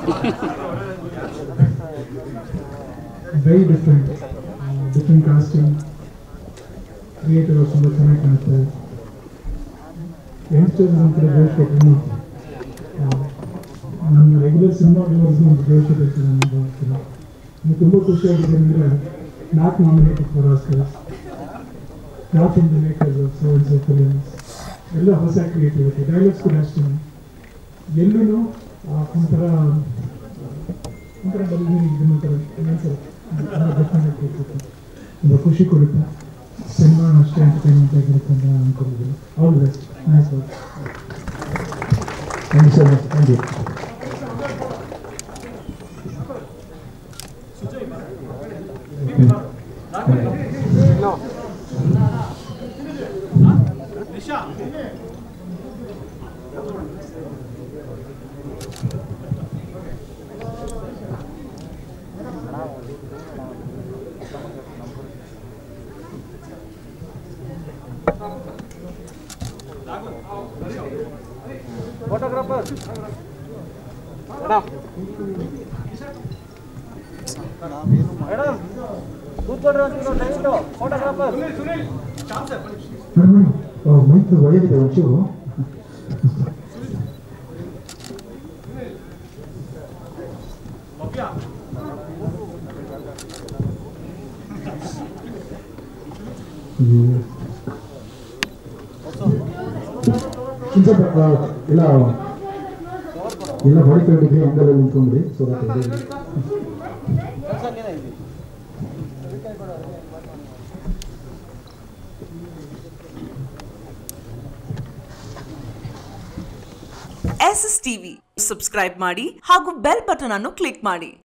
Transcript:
very different different casting creative ತುಂಬ ಚೆನ್ನಾಗಿ ಕಾಣುತ್ತೆ ಯಂಗ್ಸ್ಟರ್ಸ್ ನಮ್ಮ ಕಡೆ ಜೋಶ್ ಕೊಟ್ಟು ನನ್ನ ರೆಗ್ಯುಲರ್ ಸಿನಿಮಾಗಳವರೆಗೂ ಒಂದು ಜೋಶ್ ಇರುತ್ತೆ ನನಗೆ ಭಾವಿಸ್ತೀನಿ ನನಗೆ ತುಂಬ ಖುಷಿಯಾಗಿದೆ ಅಂದರೆ ನಾಲ್ಕು nominated for Oscars not in the makers of so and so films ಎಲ್ಲ ಹೊಸ ಕ್ರಿಯೇಟಿವಿಟಿ ಡೈಲಾಗ್ಸ್ ಕೂಡ ಅಷ್ಟೇ ಎಲ್ಲೂ ಒಂಥರ ಒಂಥರ ಬರೀ ಒಂಥರ ಡಿಫ್ರೆಂಟ್ ತುಂಬ ಖುಷಿ ಕೊಡುತ್ತೆ ಸಿನಿಮಾ ಅಷ್ಟೇ ಎಂಟರ್ಟೈನ್ಮೆಂಟ್ ಆಗಿರುತ್ತೆ ಅಂತ ನಾನು ಅನ್ಕೊಂಡಿದ್ದೀನಿ all best nice work thank you so much thank you mike ಒಳ್ಳೆದಿದೆ ಒಂಚೂರು ಸ್ವಲ್ಪ ಇಲ್ಲ ಎಲ್ಲ ಹೊಡಿಕೊಂಡಿದ್ವಿ ಅಂಗಲಲ್ಲಿ ನಿಂತ್ಕೊಂಡ್ರಿ so S S TV subscribe ಮಾಡಿ ಹಾಗೂ ಬೆಲ್ ಬಟನ್ ಅನ್ನು ಕ್ಲಿಕ್ ಮಾಡಿ